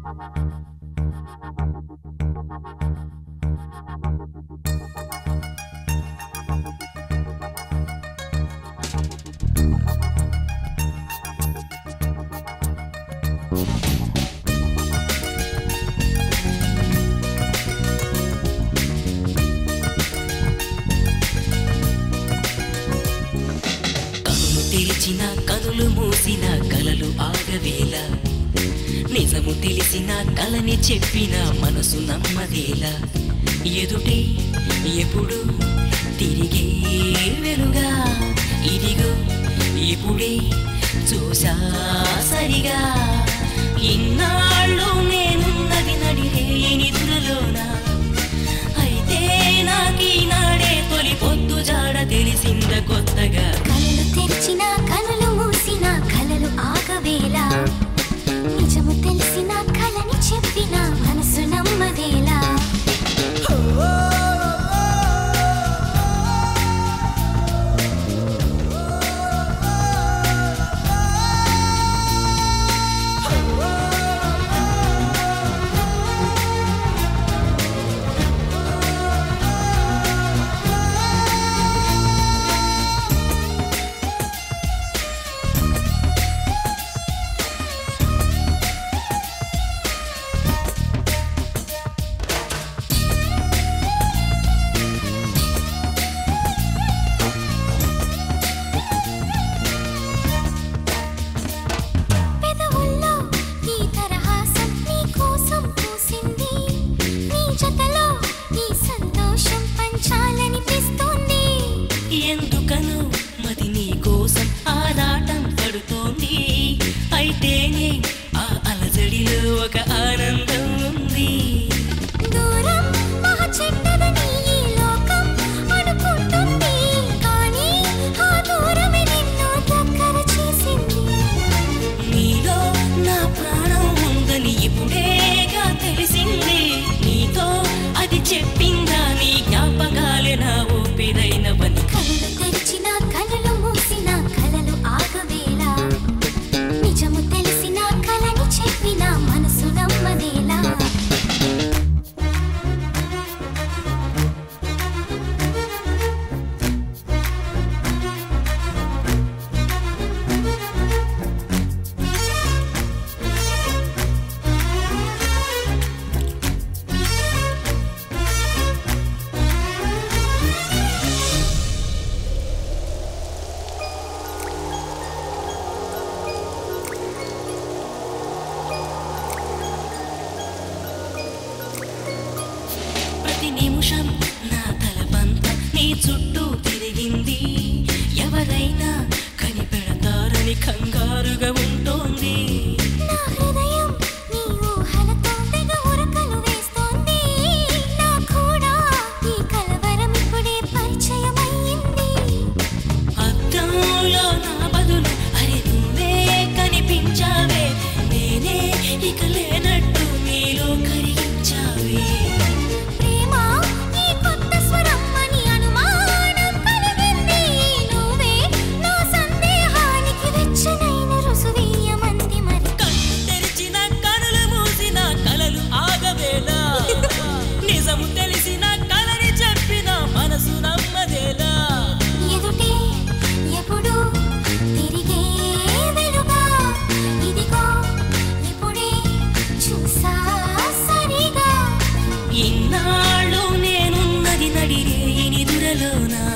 కనులు తెరిచిన కనులు మూసిన కలలు ఆగవేళ నిజము తెలిసిన కలని చెప్పిన మనసు నమ్మదేలా ఎదుటే ఎప్పుడు తిరిగే వెలుగా ఇదిగో ఇప్పుడే చూసా సరిగా ఇన్నాళ్ళు నేనున్నది నడిరే నిధులలోనా అయితే నాకీనాడే తొలి పొద్దు జాడ తెలిసింద కొత్తగా కళ్ళు తెరిచిన కనులు మూసిన కలలు ఆగవేలా నిజము తెలిసిన కలని చెప్పిన మనసు నమ్మదేలా పెదవుల్లో ఈ తరహాసం నీ కోసం పూసింది నీ జతలో ఈ సంతోషం పంచాలనిపిస్తోంది ఎందుకను మది నీ కోసం ఆరాటం పడుతోంది అయితేనే ఆ అలజడిలో ఒక ఆనందం ఉంది దూరం మహా చెడ్డదని ఈ లోకం అనుకుంటుంది కానీ ఆ దూరమే నిన్ను దగ్గర చేసింది నీలో నా ప్రాణం ఉందని ఇప్పుడేగా తెలిసింది నీతో అది చెప్పిందా నీ జ్ఞాపకాలే నా ఊపిరైనవని కళ్ళు తెరిచిన కనులు మూసిన కలలు ఆగవేలా నిజము తెలిసిన కలని చెప్పిన మనసు నమ్మదేలా ప్రతి నిమిషం నా తలపంత నీ చుట్టూ తిరిగింది ఎవరైనా కనిపెడతారని కంగారుగా ఉంటోంది నా హృదయం నీ ఊహలతో తెగ ఉరకలు వేస్తోంది నా కూడా ఈ కలవరం ఇప్పుడే పరిచయమయ్యింది అద్దంలో నా బదులు అరే నువ్వే కనిపించావే నేనే ఇక లేనట్టు నీలో కరిగించావే ప్రేమ ఈ కొత్త స్వరం అని అనుమానం కలిగింది నువ్వే నా సందేహానికి వెచ్చనైన రుసువీయమంది మరి కళ్ళు తెరిచిన కనులు మూసిన కలలు ఆగవేలా నిజము తెలిసిన కలని చెప్పిన మనసు నమ్మదేలా ఎదుటే ఎప్పుడు తిరిగే వెలుగా ఇదిగో ఇప్పుడే చూసా సరిగా ఇన్నాళ్ళు నేనున్నది నడిరే నిదురలోనా